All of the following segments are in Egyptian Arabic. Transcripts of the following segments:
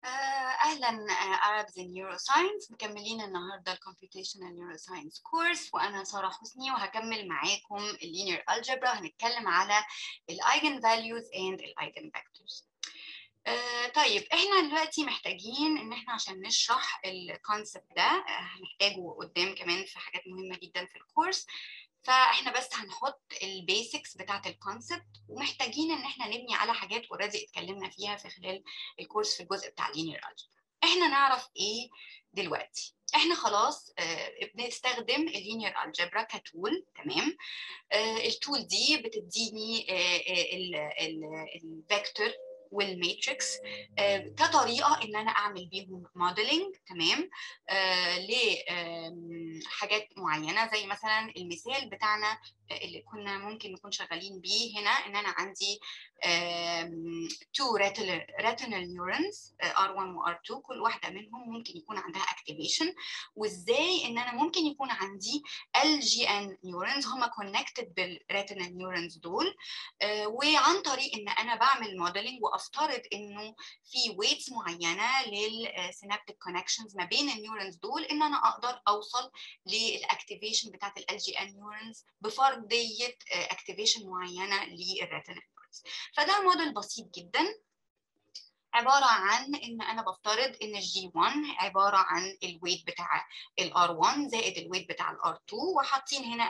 اهلا Arabs in Neuroscience مكملين النهارده ال Computational Neuroscience Course وانا ساره حسني وهكمل معاكم اللينير Algebra هنتكلم على ال Eigen Values and ال Eigen Vectors. آه طيب احنا دلوقتي محتاجين ان احنا عشان نشرح الكونسبت ده هنحتاجه قدام كمان في حاجات مهمه جدا في الكورس فاحنا بس هنحط البيسكس بتاعت الكونسبت ومحتاجين ان احنا نبني على حاجات اوريدي اتكلمنا فيها في خلال الكورس في الجزء بتاع اللينير الجبرا احنا نعرف ايه دلوقتي احنا خلاص آه بنستخدم اللينير الجبرا كتول تمام آه التول دي بتديني الفيكتور والماتريكس آه كطريقه ان انا اعمل بيهم موديلنج تمام آه لحاجات معينه زي مثلا المثال بتاعنا اللي كنا ممكن نكون شغالين بيه هنا ان انا عندي تو retinal neurons R1 و R2 كل واحده منهم ممكن يكون عندها activation وازاي ان انا ممكن يكون عندي LGN neurons هم connected بالretinal neurons دول وعن طريق ان انا بعمل modeling وافترض انه في weights معينه للسينابتيك connections ما بين النيورونز دول ان انا اقدر اوصل للاكتيفيشن بتاعت ال LGN neurons بفرض فرضيه اكتيفيشن معينه للريتينال نيورونز فده موديل بسيط جدا عباره عن ان انا بفترض ان الجي 1 عباره عن الويت بتاع الار 1 زائد الويت بتاع الار 2 وحاطين هنا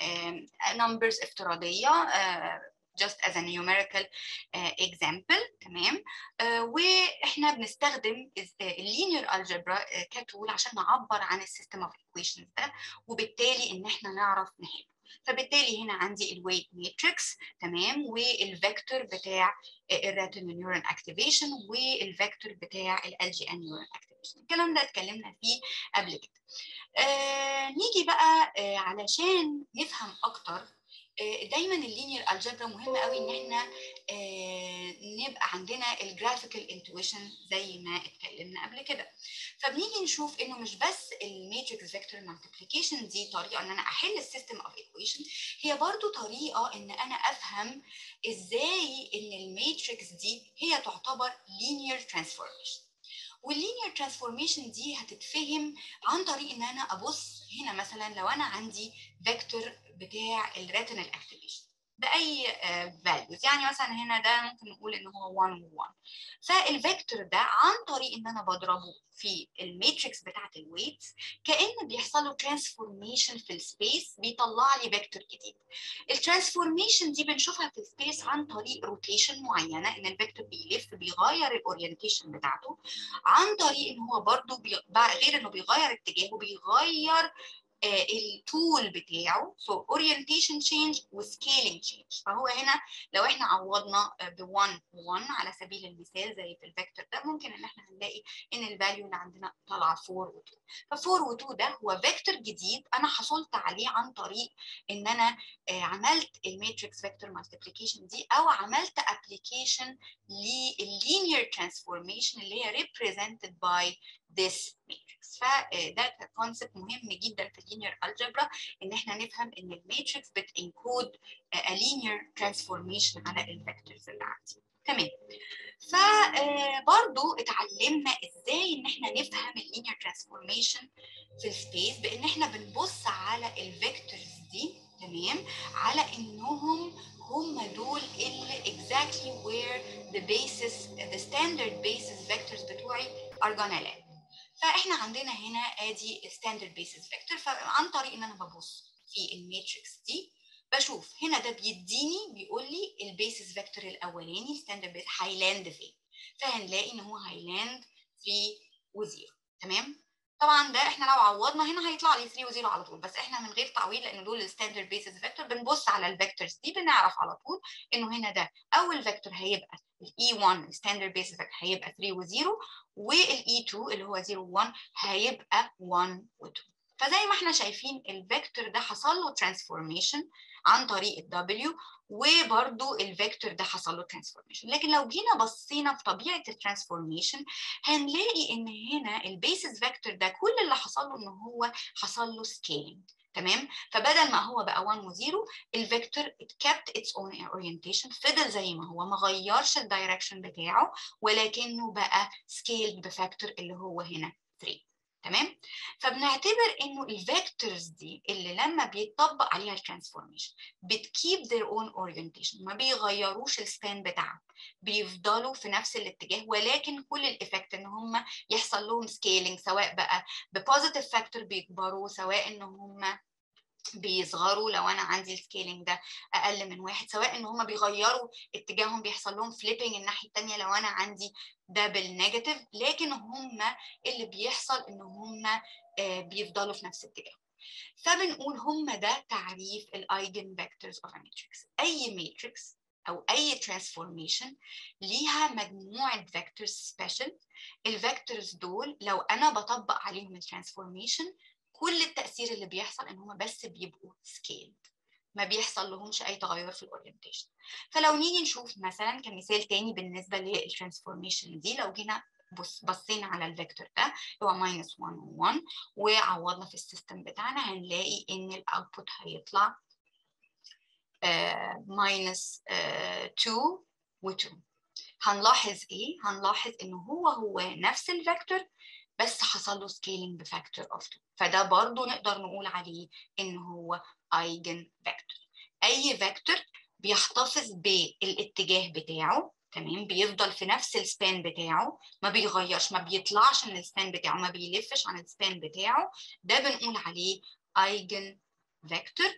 نمبرز افتراضيه just as a numerical uh, example تمام uh, واحنا بنستخدم اللينير الجبرا uh, كتول عشان نعبر عن السيستم اوف equations ده وبالتالي ان احنا نعرف نحل فبالتالي هنا عندي الويت ماتريكس تمام والفيكتور بتاع الريتينال نيورون اكتيفيشن والفيكتور بتاع ال جي ان نيورون اكتيفيشن الكلام ده اتكلمنا فيه قبل كده آه نيجي بقى آه علشان نفهم اكتر دايما اللينير الجبرا مهم قوي ان احنا آه نبقى عندنا الجرافيكال انتويشن زي ما اتكلمنا قبل كده فبنيجي نشوف انه مش بس الماتريكس فيكتور مالتيبليكيشن دي طريقه ان انا احل السيستم اوف ايكويشن هي برضو طريقه ان انا افهم ازاي ان الماتريكس دي هي تعتبر لينير ترانسفورميشن واللينير ترانسفورميشن دي هتتفهم عن طريق ان انا ابص هنا مثلا لو انا عندي فيكتور بتاع الريتينال اكتيفيشن باي فاليوز يعني مثلا هنا ده ممكن نقول ان هو 1 و1 فالفيكتور ده عن طريق ان انا بضربه في الماتريكس بتاعت الويتس كان بيحصل له ترانسفورميشن في السبيس بيطلع لي فيكتور جديد الترانسفورميشن دي بنشوفها في السبيس عن طريق روتيشن معينه ان الفيكتور بيلف بيغير الاورينتيشن بتاعته عن طريق ان هو برده بي... غير انه بيغير اتجاهه بيغير التول بتاعه سو اورينتيشن تشينج وسكيلينج تشينج فهو هنا لو احنا عوضنا ب 1 1 على سبيل المثال زي في الفيكتور ده ممكن ان احنا هنلاقي ان الفاليو اللي عندنا طالعه 4 و2 ف 4 و2 ده هو فيكتور جديد انا حصلت عليه عن طريق ان انا عملت الماتريكس فيكتور مالتيبليكيشن دي او عملت ابلكيشن لللينير ترانسفورميشن اللي هي represented by this matrix فده كونسبت مهم جدا في اللينير الجبرا ان احنا نفهم ان الماتريكس بتنكود a linear transformation على الفيكتورز اللي عندي تمام فبرضو اتعلمنا ازاي ان احنا نفهم اللينير ترانسفورميشن في السبيس بان احنا بنبص على الفيكتورز دي تمام على انهم هم دول اللي exactly where the basis the standard basis vectors بتوعي are gonna land فاحنا عندنا هنا ادي ستاندرد بيسز فيكتور فعن طريق ان انا ببص في الماتريكس دي بشوف هنا ده بيديني بيقول لي البيسز فيكتور الاولاني ستاندرد بيس هيلاند فين فهنلاقي ان هو هيلاند 3 و0 تمام طبعا ده احنا لو عوضنا هنا هيطلع لي 3 و0 على طول بس احنا من غير تعويض لان دول الستاندرد بيسز فيكتور بنبص على الفيكتورز دي بنعرف على طول انه هنا ده اول فيكتور هيبقى الاي 1 ستاندرد بيسز فيكتور هيبقى 3 و0 والاي 2 اللي هو 0 و1 هيبقى 1 و2 فزي ما احنا شايفين الفيكتور ده حصل له ترانسفورميشن عن طريق الدبليو وبرده الفيكتور ده حصل له ترانسفورميشن لكن لو جينا بصينا في طبيعه الترانسفورميشن هنلاقي ان هنا البيسز فيكتور ده كل اللي حصل له ان هو حصل له سكيلينج تمام فبدل ما هو بقى 1 و0 الفيكتور it kept its own orientation فضل زي ما هو ما غيرش الدايركشن بتاعه ولكنه بقى scaled بفاكتور اللي هو هنا 3 تمام فبنعتبر انه الفيكتورز دي اللي لما بيتطبق عليها الترانسفورميشن بتكيب their own orientation ما بيغيروش السبان بتاعهم بيفضلوا في نفس الاتجاه ولكن كل الايفكت ان هم يحصل لهم سكيلينج سواء بقى ببوزيتيف فاكتور بيكبروا سواء ان هم بيصغروا لو انا عندي السكيلينج ده اقل من واحد سواء ان هم بيغيروا اتجاههم بيحصل لهم فليبنج الناحيه الثانيه لو انا عندي ده بالنيجاتيف لكن هم اللي بيحصل ان هم بيفضلوا في نفس الاتجاه فبنقول هم ده تعريف الايجن فيكتورز اوف ماتريكس اي ماتريكس او اي ترانسفورميشن ليها مجموعه فيكتورز سبيشال الفيكتورز دول لو انا بطبق عليهم الترانسفورميشن كل التاثير اللي بيحصل ان هم بس بيبقوا سكيلد ما بيحصل لهمش اي تغير في الاورينتيشن فلو نيجي نشوف مثلا كمثال تاني بالنسبه للترانسفورميشن دي لو جينا بص بصينا على الفيكتور ده هو ماينس 1 و1 وعوضنا في السيستم بتاعنا هنلاقي ان الاوتبوت هيطلع ماينس 2 و2 هنلاحظ ايه؟ هنلاحظ ان هو هو نفس الفيكتور بس حصل له سكيلينج بفاكتور اوف 2 فده برضو نقدر نقول عليه ان هو ايجن فيكتور اي فيكتور بيحتفظ بالاتجاه بتاعه تمام بيفضل في نفس السبان بتاعه ما بيغيرش ما بيطلعش من السبان بتاعه ما بيلفش عن السبان بتاعه ده بنقول عليه ايجن فيكتور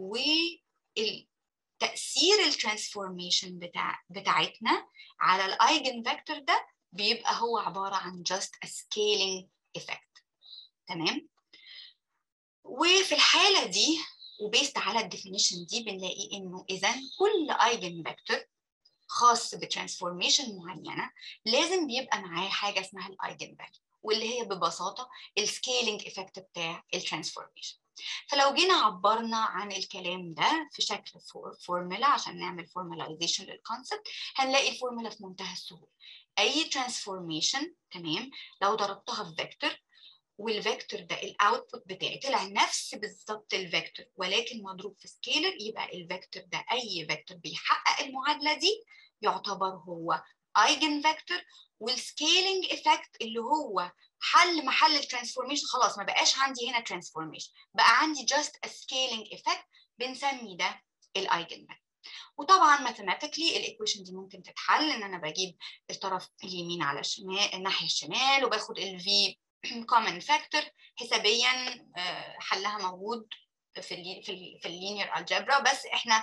والتاثير الترانسفورميشن بتاع بتاعتنا على الايجن فيكتور ده بيبقى هو عباره عن just a scaling effect تمام وفي الحاله دي وبيست على الديفينيشن دي بنلاقي انه اذا كل ايجن فيكتور خاص بترانسفورميشن معينه لازم بيبقى معاه حاجه اسمها الايجن فاليو واللي هي ببساطه السكيلينج افكت بتاع الترانسفورميشن فلو جينا عبرنا عن الكلام ده في شكل فورمولا عشان نعمل فورماليزيشن للكونسبت هنلاقي الفورمولا في منتهى السهوله اي ترانسفورميشن تمام لو ضربتها في فيكتور والفيكتور ده الاوتبوت بتاعي طلع نفس بالظبط الفيكتور ولكن مضروب في سكيلر يبقى الفيكتور ده اي فيكتور بيحقق المعادله دي يعتبر هو ايجن فيكتور والسكيلينج افكت اللي هو حل محل الترانسفورميشن خلاص ما بقاش عندي هنا ترانسفورميشن بقى عندي جاست ا سكيلينج افكت بنسمي ده الايجن فيكتور وطبعا ماثيماتيكلي الايكويشن دي ممكن تتحل ان انا بجيب الطرف اليمين على الشمال الناحيه الشمال وباخد الفي common factor حسابيا حلها موجود في ال في ال في اللينير الجبرا بس احنا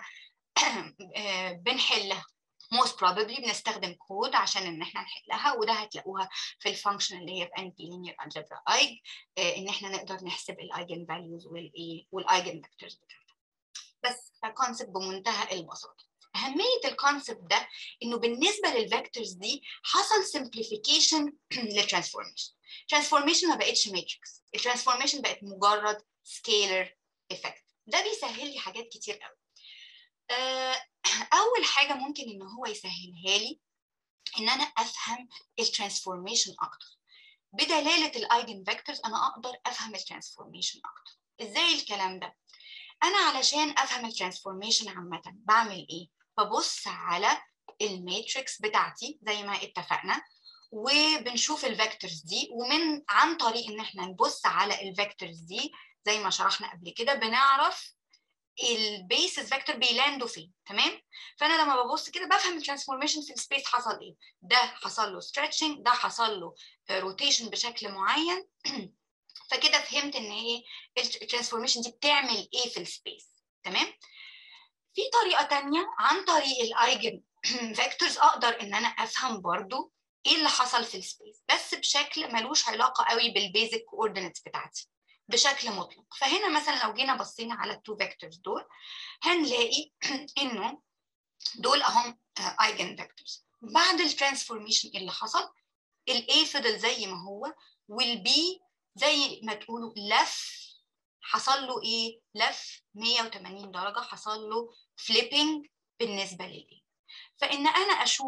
بنحلها most probably بنستخدم كود عشان ان احنا نحلها وده هتلاقوها في الفانكشن اللي هي في ان بي لينير الجبرا ايج ان احنا نقدر نحسب الايجن فاليوز والايه والايجن فيكتورز بتاعتها بس فكونسبت بمنتهى البساطه أهمية الكونسبت ده إنه بالنسبة للفيكتورز دي حصل simplification للترانسفورميشن. ترانسفورميشن ما بقتش ماتريكس، الترانسفورميشن بقت مجرد سكيلر افكت. ده بيسهل لي حاجات كتير قوي. أول حاجة ممكن إن هو يسهلها لي إن أنا أفهم الترانسفورميشن أكتر. بدلالة الايجن فيكتورز أنا أقدر أفهم الترانسفورميشن أكتر. إزاي الكلام ده؟ أنا علشان أفهم الترانسفورميشن عامة بعمل إيه؟ ببص على الماتريكس بتاعتي زي ما اتفقنا وبنشوف الفيكتورز دي ومن عن طريق ان احنا نبص على الفيكتورز دي زي ما شرحنا قبل كده بنعرف البيسز فيكتور بيلاندوا فين تمام فانا لما ببص كده بفهم الترانسفورميشن في السبيس حصل ايه ده حصل له ستريتشنج ده حصل له روتيشن بشكل معين فكده فهمت ان ايه الترانسفورميشن دي بتعمل ايه في السبيس تمام في طريقه تانية عن طريق الايجن فيكتورز اقدر ان انا افهم برضو ايه اللي حصل في السبيس بس بشكل ملوش علاقه قوي بالبيزك كوردينتس بتاعتي بشكل مطلق فهنا مثلا لو جينا بصينا على التو فيكتورز دول هنلاقي انه دول اهم ايجن فيكتورز بعد الترانسفورميشن اللي حصل الاي فضل زي ما هو والبي زي ما تقولوا لف حصل له ايه لف 180 درجه حصل له فليبنج بالنسبه للايه فان انا اشوف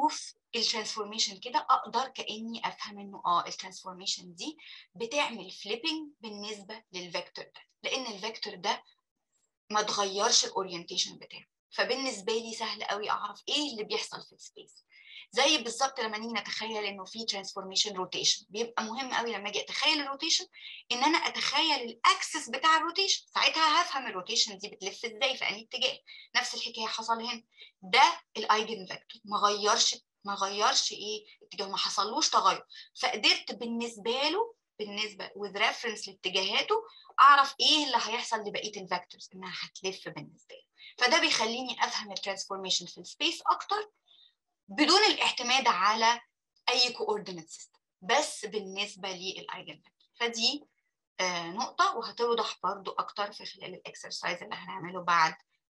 الترانسفورميشن كده اقدر كاني افهم انه اه الترانسفورميشن دي بتعمل فليبنج بالنسبه للفيكتور ده لان الفيكتور ده ما تغيرش الاورينتيشن بتاعه فبالنسبه لي سهل قوي اعرف ايه اللي بيحصل في السبيس زي بالظبط لما نيجي نتخيل انه في ترانسفورميشن روتيشن بيبقى مهم قوي لما اجي اتخيل الروتيشن ان انا اتخيل الاكسس بتاع الروتيشن ساعتها هفهم الروتيشن دي بتلف ازاي في انهي اتجاه نفس الحكايه حصل هنا ده الايجن فيكتور ما غيرش ما غيرش ايه اتجاه ما حصلوش تغير فقدرت بالنسبه له بالنسبه with reference لاتجاهاته اعرف ايه اللي هيحصل لبقيه الفيكتورز انها هتلف بالنسبه لي فده بيخليني افهم الترانسفورميشن في السبيس اكتر بدون الاعتماد على اي كوردينيت سيستم بس بالنسبه للايجن فيكتور فدي آه نقطه وهتوضح برضو اكتر في خلال الاكسرسايز اللي هنعمله بعد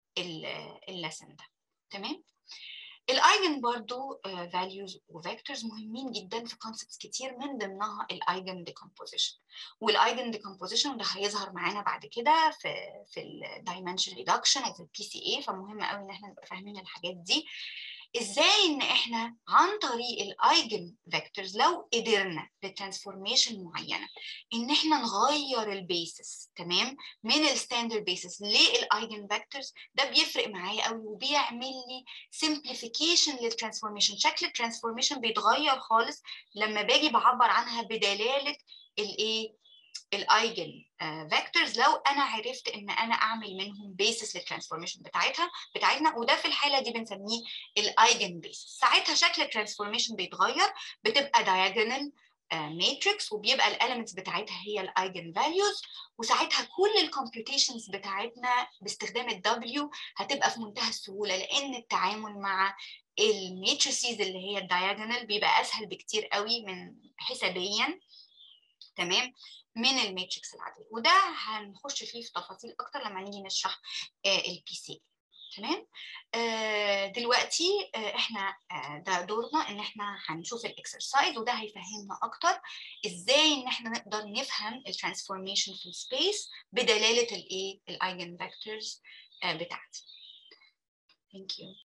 اللسن ده تمام الايجن برضو فاليوز وفيكتورز مهمين جدا في كونسبتس كتير من ضمنها الايجن ديكومبوزيشن والايجن ديكومبوزيشن ده هيظهر معانا بعد كده في في الدايمنشن ريدكشن وفي البي سي اي فمهم قوي ان احنا نبقى فاهمين الحاجات دي ازاي ان احنا عن طريق الايجن فيكتورز لو قدرنا لترانسفورميشن معينه ان احنا نغير البيسس تمام من الستاندرد بيسس للايجن فيكتورز ده بيفرق معايا قوي وبيعمل لي سمبليفيكيشن للترانسفورميشن شكل الترانسفورميشن بيتغير خالص لما باجي بعبر عنها بدلاله الايه الايجن فيكتورز لو انا عرفت ان انا اعمل منهم بيسس للترانسفورميشن بتاعتها بتاعتنا وده في الحاله دي بنسميه الايجن بيسس ساعتها شكل الترانسفورميشن بيتغير بتبقى diagonal ماتريكس وبيبقى الاليمنتس بتاعتها هي الايجن فاليوز وساعتها كل الكمبيوتيشنز بتاعتنا باستخدام الدبليو هتبقى في منتهى السهوله لان التعامل مع الماتريسيز اللي هي الدايجونال بيبقى اسهل بكتير قوي من حسابيا تمام من الماتريكس العاديه وده هنخش فيه في تفاصيل اكتر لما نيجي نشرح البي سي تمام آه دلوقتي آه احنا آه ده دورنا ان احنا هنشوف الاكسرسايز وده هيفهمنا اكتر ازاي ان احنا نقدر نفهم الترانسفورميشن في السبيس بدلاله الايه الايجن فيكتورز بتاعتي ثانك يو